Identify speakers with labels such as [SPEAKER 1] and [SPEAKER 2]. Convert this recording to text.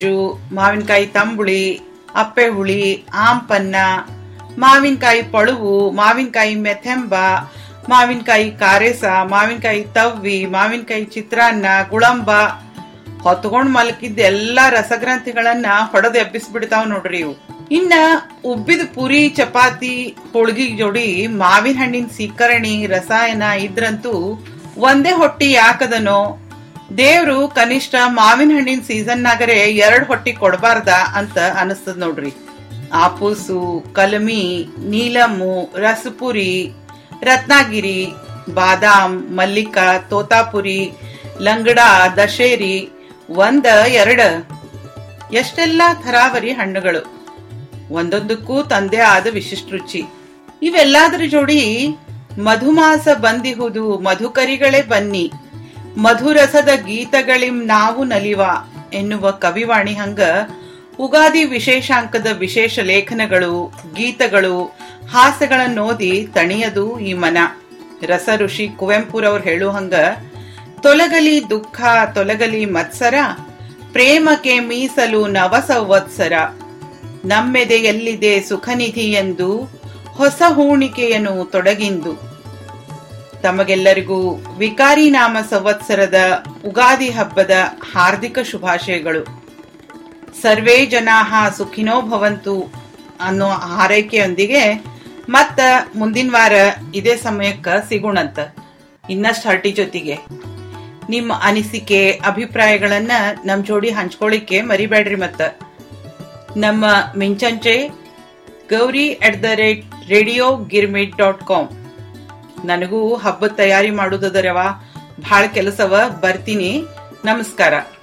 [SPEAKER 1] ಮಾವಿನಕಾಯಿ ತಂಬುಳಿ ಅಪ್ಪೆ ಹುಳಿ ಆಂಪನ್ನ ಮಾವಿನಕಾಯಿ ಪಳುವು ಮಾವಿನಕಾಯಿ ಮೆಥೆಂಬ ಮಾವಿನಕಾಯಿ ಕಾರೇಸ ಮಾವಿನಕಾಯಿ ತವ್ವಿ ಮಾವಿನಕಾಯಿ ಚಿತ್ರಾನ್ನ ಗುಳಂಬ ಹೊತ್ಕೊಂಡ್ ಮಲಕಿದ್ದ ಎಲ್ಲಾ ರಸಗ್ರಂಥಿಗಳನ್ನ ಹೊಡೆದು ಎಬ್ಬಿಸ್ಬಿಡ್ತಾವ್ ನೋಡ್ರಿ ಇವು ಇನ್ನ ಉಬ್ಬಿದ ಪುರಿ ಚಪಾತಿ ಹೋಳ್ಗಿ ಜೋಡಿ ಮಾವಿನ ಹಣ್ಣಿನ ಸೀಕರಣಿ ರಸಾಯನ ಇದ್ರಂತೂ ಒಂದೇ ಹೊಟ್ಟಿ ಯಾಕದನೋ ದೇವ್ರು ಕನಿಷ್ಠ ಮಾವಿನ ಹಣ್ಣಿನ ಸೀಸನ್ನಾಗರೆ ಎರಡ್ ಹೊಟ್ಟಿ ಕೊಡಬಾರ್ದ ಅಂತ ಅನಿಸ್ತದ ನೋಡ್ರಿ ಆಪೂಸು ಕಲಮಿ ನೀಲಮ್ಮು ರಸಪುರಿ ರತ್ನಾಗಿರಿ ಬಾದಾಮ್ ಮಲ್ಲಿಕ ತೋತಾಪುರಿ ಲಂಗಡ ದಶೇರಿ ಒಂದ ಎರಡ ಎಷ್ಟೆಲ್ಲಾ ಥರಾವರಿ ಹಣ್ಣುಗಳು ಒಂದೊಂದಕ್ಕೂ ತಂದೆ ಆದ ವಿಶಿಷ್ಟ ರುಚಿ ಇವೆಲ್ಲಾದ್ರ ಜೋಡಿ ಮಧುಮಾಸ ಬಂದಿಹುದು ಮಧುಕರಿಗಳೇ ಬನ್ನಿ ಮಧುರಸದ ಗೀತಗಳಿಂ ನಾವು ನಲಿವ ಎನ್ನುವ ಕವಿವಾಣಿ ಹಂಗ ಉಗಾದಿ ವಿಶೇಷಾಂಕದ ವಿಶೇಷ ಲೇಖನಗಳು ಗೀತಗಳು ಹಾಸ್ಯಗಳನ್ನೋದಿ ತಣಿಯದು ಈ ಮನ ರಸ ಋಷಿ ಕುವೆಂಪುರವ್ರು ಹೇಳು ಹಂಗ ತೊಲಗಲಿ ದುಃಖ ತೊಲಗಲಿ ಮತ್ಸರ ಪ್ರೇಮಕ್ಕೆ ಮೀಸಲು ನವ ಸಂವತ್ಸರ ನಮ್ಮೆದೆಯಲ್ಲಿದೆ ಸುಖನಿಧಿ ಎಂದು ಹೊಸ ಹೂಣಿಕೆಯನ್ನು ತೊಡಗಿಂದು ತಮಗೆಲ್ಲರಿಗೂ ವಿಕಾರಿ ನಾಮ ಸಂವತ್ಸರದ ಉಗಾದಿ ಹಬ್ಬದ ಹಾರ್ದಿಕ ಶುಭಾಶಯಗಳು ಸರ್ವೇ ಜನಾಹ ಸುಖಿನೋ ಭವಂತು ಅನ್ನೋ ಹಾರೈಕೆಯೊಂದಿಗೆ ಮತ್ತ ಮುಂದಿನ ವಾರ ಇದೇ ಸಮಯಕ್ಕ ಸಿಗೋಣಂತ ಇನ್ನಷ್ಟು ಹರಟಿ ಜೊತೆಗೆ ನಿಮ್ಮ ಅನಿಸಿಕೆ ಅಭಿಪ್ರಾಯಗಳನ್ನ ನಮ್ ಜೋಡಿ ಹಂಚ್ಕೊಳ್ಳಿಕ್ಕೆ ಮರಿಬೇಡ್ರಿ ಮತ್ತ ನಮ್ಮ ಮಿಂಚಂಚೆ Gowri at the rate radio girmit dot com ನನಗೂ ಹಬ್ಬದ ತಯಾರಿ ಮಾಡುದದರವ ಭಾಳ ಕೆಲಸವ ಬರ್ತೀನಿ ನಮಸ್ಕಾರ